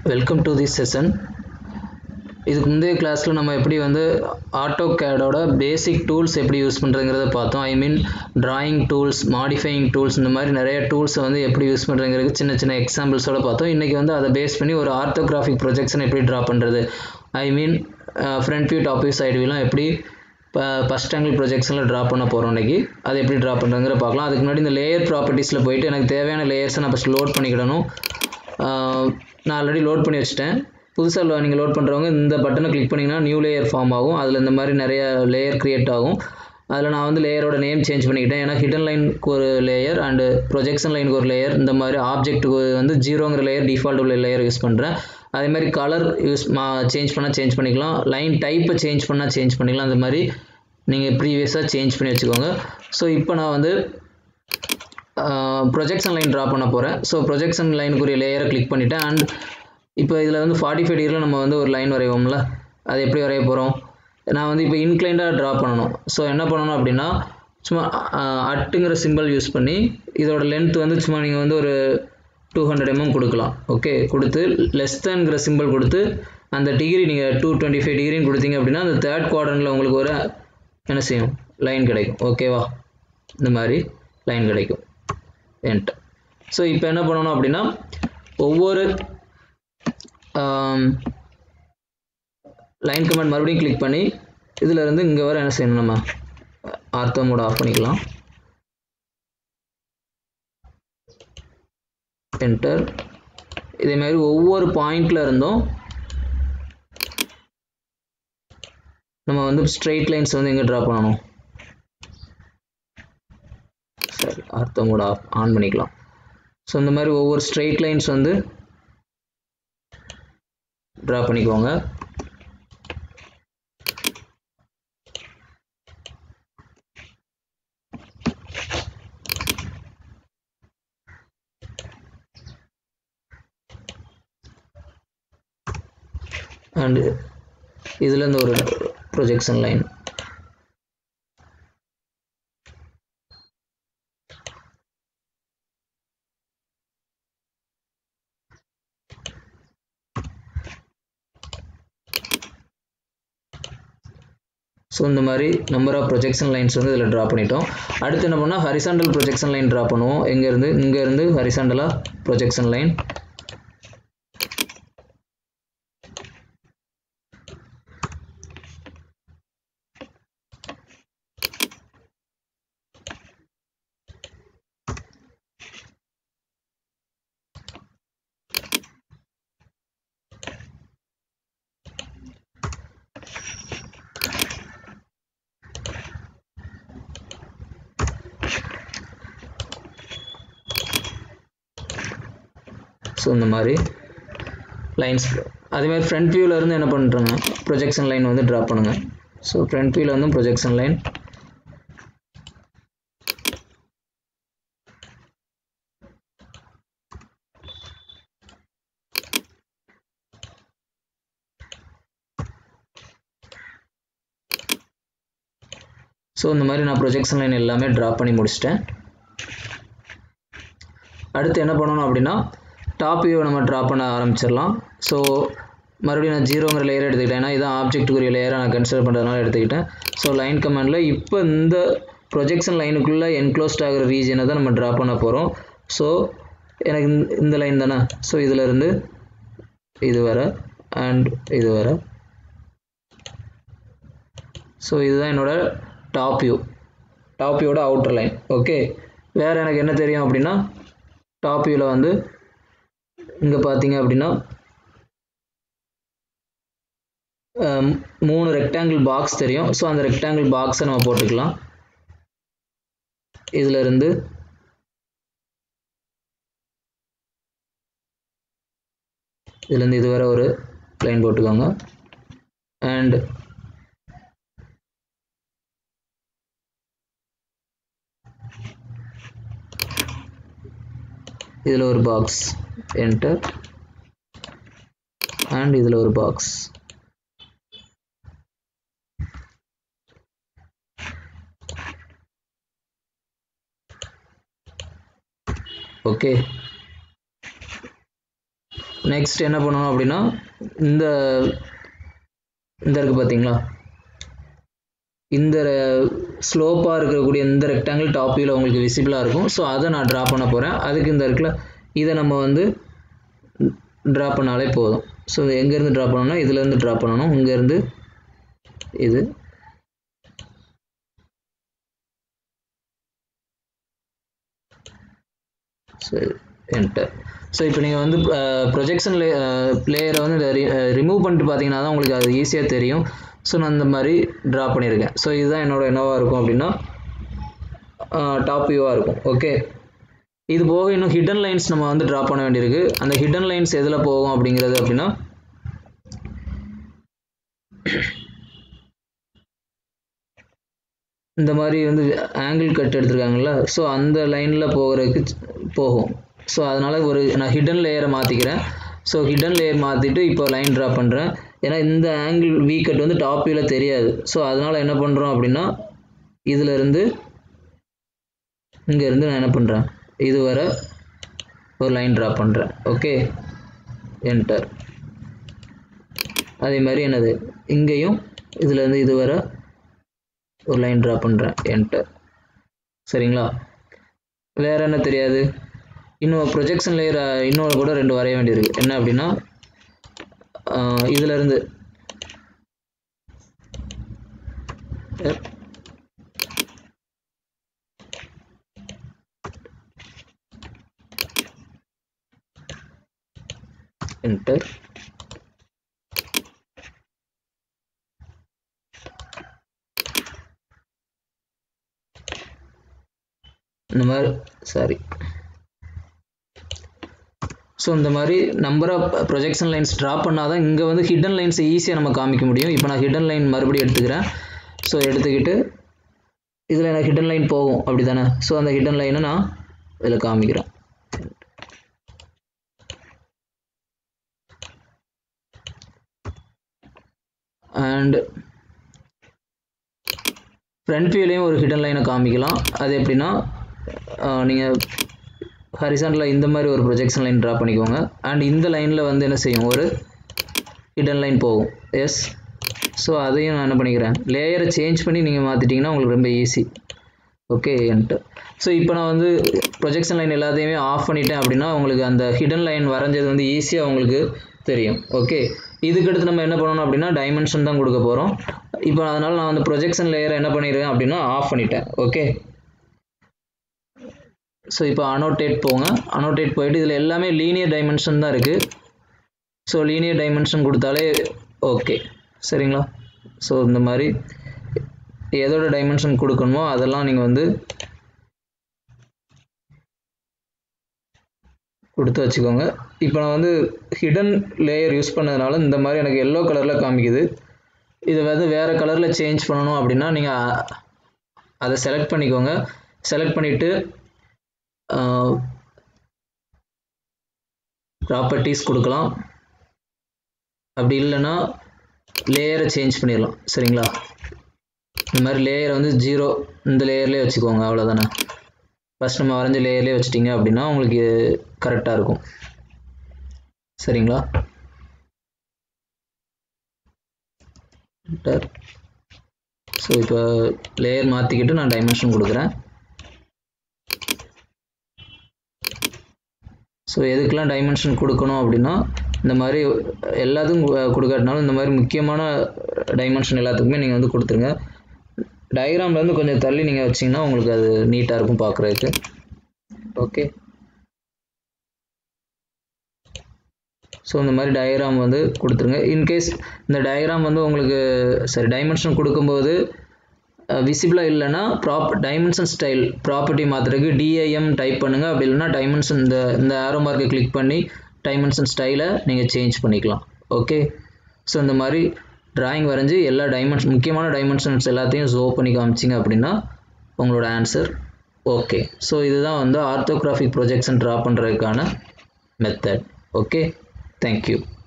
welcome to this session இதுக்கு முந்தைய கிளாஸில் நம்ம எப்படி வந்து ஆட்டோ கேடோட பேசிக் டூல்ஸ் எப்படி யூஸ் பண்ணுறங்கிறத பார்த்தோம் I mean drawing tools modifying tools இந்த மாதிரி நிறைய டூல்ஸை வந்து எப்படி யூஸ் பண்ணுறங்கிறது சின்ன சின்ன எக்ஸாம்பிள்ஸோட பார்த்தோம் இன்றைக்கி வந்து அதை பேஸ் பண்ணி ஒரு ஆர்த்தோகிராஃபிக் ப்ரொஜெக்ஷன் எப்படி ட்ரா பண்ணுறது I mean front view top view side வியூலாம் எப்படி இப்போ ஃபஸ்ட் ஆங்கிள் ப்ரொஜெக்ஷனில் ட்ரா பண்ண போகிறோம் இன்றைக்கி அது எப்படி ட்ரா பண்ணுறங்கிற பார்க்கலாம் அதுக்கு முன்னாடி இந்த லேயர் ப்ராப்பர்ட்டிஸில் போயிட்டு எனக்கு தேவையான லேயர்ஸை நான் ஃபஸ்ட் லோட் பண்ணிக்கிடணும் நான் ஆல்ரெடி லோட் பண்ணி வச்சுட்டேன் புதுசாக நீங்கள் லோட் பண்ணுறவங்க இந்த பட்டனை கிளிக் பண்ணிங்கன்னா நியூ லேயர் ஃபார்ம் ஆகும் அதில் இந்த மாதிரி நிறைய லேயர் க்ரியேட் ஆகும் அதில் நான் வந்து லேயரோட நேம் சேஞ்ச் பண்ணிக்கிட்டேன் ஏன்னா ஹிடன் லைனுக்கு ஒரு லேயர் அண்டு ப்ரொஜெக்ஷன் லைனுக்கு ஒரு லேயர் இந்த மாதிரி ஆப்ஜெக்ட்டுக்கு வந்து ஜீரோங்கிற லேயர் டிஃபால்ட் உள்ள லேயர் யூஸ் பண்ணுறேன் அதே மாதிரி கலர் யூஸ் மா சேஞ்ச் பண்ணால் சேஞ்ச் பண்ணிக்கலாம் லைன் டைப்பை சேஞ்ச் பண்ணால் சேஞ்ச் பண்ணிக்கலாம் அந்த மாதிரி நீங்கள் ப்ரீவியஸாக சேஞ்ச் பண்ணி வச்சுக்கோங்க ஸோ இப்போ நான் வந்து ப்ரொஜெக்ஷன் லைன் ட்ரா பண்ண போகிறேன் ஸோ ப்ரொஜெக்ஷன் லைனுக்குரிய லேயரை கிளிக் பண்ணிவிட்டேன் அண்ட் இப்போ இதில் வந்து ஃபார்ட்டி ஃபைவ் டிகிரியில் நம்ம வந்து ஒரு லைன் வரைவோம்ல அது எப்படி வரைய போகிறோம் நான் வந்து இப்போ இன்க்ளைண்டாக ட்ரா பண்ணணும் ஸோ என்ன பண்ணணும் அப்படின்னா சும்மா அட்டுங்கிற சிம்பிள் யூஸ் பண்ணி இதோட லென்த் வந்து சும்மா நீங்கள் வந்து ஒரு டூ ஹண்ட்ரட் எம்எம் கொடுக்கலாம் ஓகே கொடுத்து லெஸ் தேன்கிற சிம்பிள் கொடுத்து அந்த டிகிரி நீங்கள் டூ டுவெண்ட்டி ஃபைவ் டிகிரின்னு கொடுத்தீங்க அப்படின்னா அந்த தேர்ட் குவார்டரில் உங்களுக்கு ஒரு என்ன செய்யும் லைன் கிடைக்கும் ஓகேவா இந்த மாதிரி லைன் கிடைக்கும் என்ட்டு ஸோ இப்போ என்ன பண்ணணும் அப்படின்னா ஒவ்வொரு லைன் கமெண்ட் மறுபடியும் கிளிக் பண்ணி இதில் இருந்து இங்கே வர என்ன செய்யணும் நம்ம ஆர்த்தோ மோட் ஆஃப் பண்ணிக்கலாம் என்டர் இதே மாதிரி ஒவ்வொரு பாயிண்ட்ல இருந்தும் நம்ம வந்து ஸ்ட்ரெயிட் லைன்ஸ் வந்து எங்கே ட்ரா பண்ணணும் சரி ஆர்த்தோ மோட் ஆஃப் ஆன் பண்ணிக்கலாம் ஸோ இந்த மாதிரி ஒவ்வொரு ஸ்ட்ரெயிட் லைன்ஸ் வந்து ட்ரா பண்ணிக்கோங்க அண்ட் இதில் இந்த ஒரு ப்ரொஜெக்ஷன் லைன் ஸோ இந்த மாதிரி நம்பர் ஆஃப் ப்ரொஜெக்ஷன் லைன்ஸ் வந்து இதில் ட்ரா பண்ணிட்டோம் அடுத்து என்ன பண்ணால் ஹரிசாண்டல் ப்ரொஜெக்ஷன் லைன் ட்ரா பண்ணுவோம் எங்கேருந்து இங்கேருந்து ஹரிசாண்டலாக ப்ரொஜெக்ஷன் லைன் ஸோ இந்த மாதிரி லைன்ஸ் அதேமாதிரி ஃப்ரண்ட் வியூவில் இருந்து என்ன பண்ணுறேங்க ப்ரொஜெக்ஷன் லைன் வந்து ட்ரா பண்ணுங்கள் ஸோ ஃப்ரண்ட் வியூவில் வந்து ப்ரொஜெக்ஷன் லைன் ஸோ இந்த மாதிரி நான் ப்ரொஜெக்ஷன் லைன் எல்லாமே ட்ரா பண்ணி முடிச்சிட்டேன் அடுத்து என்ன பண்ணணும் அப்படின்னா டாப் வியூவை நம்ம ட்ரா பண்ண ஆரம்பிச்சிடலாம் ஸோ மறுபடியும் நான் ஜீரோங்கிற லேயர் எடுத்துக்கிட்டேன் ஏன்னா இதான் ஆப்ஜெக்ட்டுக்குரிய லேயரை நான் கன்சிடர் பண்ணுறதுனால எடுத்துக்கிட்டேன் ஸோ லைன் கமாண்டில் இப்போ இந்த ப்ரொஜெக்ஷன் லைனுக்குள்ளே என்க்ளோஸ்ட் ஆகிற ரீஜனை தான் நம்ம ட்ரா பண்ண போகிறோம் ஸோ எனக்கு இந்த லைன் தானே ஸோ இதில் இருந்து இது வர அண்ட் இது வர ஸோ இதுதான் என்னோட டாப் வியூ டாப் வியூவோட அவுட்டர் லைன் ஓகே வேறு எனக்கு என்ன தெரியும் அப்படின்னா டாப் வியூவில் வந்து இங்கே பார்த்தீங்க அப்படின்னா மூணு ரெக்டாங்கிள் பாக்ஸ் தெரியும் ஸோ அந்த ரெக்டாங்கிள் பாக்ஸை நம்ம போட்டுக்கலாம் இதில் இருந்து இதுலேருந்து இது வரை ஒரு லைன் போட்டுக்கோங்க அண்ட் இதில் ஒரு பாக்ஸ் என்டர் அண்ட் இதில் ஒரு பாக்ஸ் ஓகே நெக்ஸ்ட் என்ன பண்ணணும் அப்படின்னா இந்த இந்த இருக்கு பார்த்தீங்களா இந்த ஸ்லோப்பாக இருக்கக்கூடிய இந்த ரெக்டாங்கிள் டாப் வியூவில் உங்களுக்கு விசிபிளாக இருக்கும் ஸோ அதை நான் ட்ரா பண்ண போகிறேன் அதுக்கு இந்த இருக்குல்ல இதை நம்ம வந்து ட்ரா பண்ணாலே போதும் ஸோ எங்கேருந்து ட்ரா பண்ணணும்னா இதுலேருந்து ட்ரா பண்ணணும் இங்கேருந்து இது சரி என்டர் ஸோ இப்போ நீங்கள் வந்து ப்ரொஜெக்ஷன் லே லேயரை வந்து ரிமூவ் பண்ணிட்டு பார்த்தீங்கன்னா தான் உங்களுக்கு அது ஈஸியாக தெரியும் ஸோ நான் இந்த மாதிரி ட்ரா பண்ணியிருக்கேன் ஸோ இதுதான் என்னோட என்னவாக இருக்கும் அப்படின்னா டாப் வியூவாக இருக்கும் ஓகே இது போக இன்னும் ஹிடன் லைன்ஸ் நம்ம வந்து ட்ரா பண்ண வேண்டியிருக்கு அந்த ஹிடன் லைன்ஸ் எதில் போகும் அப்படிங்கிறது அப்படின்னா இந்த மாதிரி வந்து ஆங்கிள் கட் எடுத்திருக்காங்கல்ல ஸோ அந்த லைனில் போகிறதுக்கு போகும் ஸோ அதனால் ஒரு நான் ஹிடன் லேயரை மாற்றிக்கிறேன் ஸோ ஹிடன் லேயர் மாற்றிட்டு இப்போ லைன் ட்ரா பண்ணுறேன் ஏன்னா இந்த ஆங்கிள் வீ கட் வந்து டாப் வியூவில் தெரியாது ஸோ அதனால் என்ன பண்ணுறோம் அப்படின்னா இதிலிருந்து இங்கேருந்து நான் என்ன பண்ணுறேன் இது வர ஒரு லைன் ட்ரா பண்ணுறேன் ஓகே என்டர் அதே மாதிரி என்னது இங்கேயும் இதுலேருந்து இது வர ஒரு லைன் ட்ரா பண்ணுறேன் என்டர் சரிங்களா வேறு என்ன தெரியாது இன்னும் ப்ரொஜெக்ஷன் லேயர் இன்னொரு கூட ரெண்டு வரைய வேண்டியிருக்கு என்ன அப்படின்னா இதிலேருந்து என்டர் இந்த மாதிரி சாரி ஸோ இந்த மாதிரி number of projection lines draw பண்ணால் தான் இங்கே வந்து ஹிடன் லைன்ஸை ஈஸியாக நம்ம காமிக்க முடியும் இப்போ நான் ஹிடன் லைன் மறுபடியும் எடுத்துக்கிறேன் ஸோ எடுத்துக்கிட்டு இதில் எனக்கு ஹிடன் லைன் போகும் அப்படி தானே ஸோ அந்த ஹிடன் லைனை நான் இதில் காமிக்கிறேன் அண்ட் ஃப்ரண்ட் வியூலையும் ஒரு ஹிடன் லைனை காமிக்கலாம் அது எப்படின்னா நீங்கள் ஹரிசாண்டில் இந்த மாதிரி ஒரு ப்ரொஜெக்ஷன் லைன் ட்ரா பண்ணிக்கோங்க அண்ட் இந்த லைனில் வந்து என்ன செய்யும் ஒரு ஹிடன் லைன் போகும் எஸ் ஸோ அதையும் நான் என்ன பண்ணிக்கிறேன் லேயரை சேஞ்ச் பண்ணி நீங்கள் மாற்றிட்டிங்கன்னா உங்களுக்கு ரொம்ப ஈஸி ஓகே என்ட்டு ஸோ இப்போ நான் வந்து ப்ரொஜெக்ஷன் லைன் எல்லாத்தையுமே ஆஃப் பண்ணிட்டேன் அப்படின்னா உங்களுக்கு அந்த ஹிடன் லைன் வரைஞ்சது வந்து ஈஸியாக உங்களுக்கு தெரியும் ஓகே இதுக்கடுத்து நம்ம என்ன பண்ணணும் அப்படின்னா டைமென்ஷன் தான் கொடுக்க போகிறோம் இப்போ அதனால் நான் வந்து ப்ரொஜெக்ஷன் லேயரை என்ன பண்ணிடுறேன் அப்படின்னா ஆஃப் பண்ணிட்டேன் ஓகே ஸோ இப்போ அனோட்டேட் போங்க அனோட்டேட் போயிட்டு இதில் எல்லாமே லீனியர் டைமென்ஷன் தான் இருக்குது ஸோ லீனியர் டைமென்ஷன் கொடுத்தாலே ஓகே சரிங்களா ஸோ இந்த மாதிரி எதோட டைமென்ஷன் கொடுக்கணுமோ அதெல்லாம் நீங்கள் வந்து கொடுத்து வச்சுக்கோங்க இப்போ நான் வந்து ஹிடன் லேயர் யூஸ் பண்ணதுனால இந்த மாதிரி எனக்கு எல்லோ கலரில் காமிக்குது இதை வந்து வேறு கலரில் சேஞ்ச் பண்ணணும் அப்படின்னா நீங்கள் அதை செலக்ட் பண்ணிக்கோங்க செலக்ட் பண்ணிவிட்டு ப்ராப்பர்ட்டிஸ் கொடுக்கலாம் அப்படி இல்லைன்னா லேயரை சேஞ்ச் பண்ணிடலாம் சரிங்களா இந்த மாதிரி லேயரை வந்து ஜீரோ இந்த லேயர்லேயே வச்சுக்கோங்க அவ்வளோதானே ஃபஸ்ட் நம்ம வரைஞ்ச லேயர்லேயே வச்சுட்டிங்க அப்படின்னா உங்களுக்கு கரெக்டாக இருக்கும் சரிங்களா ஸோ இப்போ லேயர் மாற்றிக்கிட்டு நான் டைமென்ஷன் கொடுக்குறேன் ஸோ எதுக்கெல்லாம் டைமென்ஷன் கொடுக்கணும் அப்படின்னா இந்த மாதிரி எல்லாத்துக்கும் கொடுக்காட்டினாலும் இந்த மாதிரி முக்கியமான டைமென்ஷன் எல்லாத்துக்குமே நீங்கள் வந்து கொடுத்துருங்க டயக்ராம்லேருந்து கொஞ்சம் தள்ளி நீங்கள் வச்சிங்கன்னா உங்களுக்கு அது நீட்டாக இருக்கும் பார்க்குறதுக்கு ஓகே ஸோ இந்த மாதிரி டயக்ராம் வந்து கொடுத்துருங்க இன்கேஸ் இந்த டயக்ராம் வந்து உங்களுக்கு சரி டைமென்ஷன் கொடுக்கும்போது விசிபிளாக இல்லைன்னா ப்ராப் டைமென்ஷன் ஸ்டைல் ப்ராப்பர்ட்டி மாற்றுறதுக்கு டிஐஎம் டைப் பண்ணுங்கள் அப்படி இல்லைன்னா டைமென்ஷன் இந்த இந்த ஆரோ மார்க்கை கிளிக் பண்ணி டைமென்ஷன் ஸ்டைலை நீங்கள் சேஞ்ச் பண்ணிக்கலாம் ஓகே ஸோ இந்த மாதிரி ட்ராயிங் வரைஞ்சி எல்லா டைமென்ஷன் முக்கியமான டைமென்ஷன்ஸ் எல்லாத்தையும் ஜோ பண்ணி காமிச்சிங்க அப்படின்னா உங்களோட ஆன்சர் ஓகே ஸோ இதுதான் வந்து ஆர்த்தோகிராஃபிக் ப்ரொஜெக்ஷன் ட்ரா பண்ணுறதுக்கான மெத்தட் ஓகே தேங்க்யூ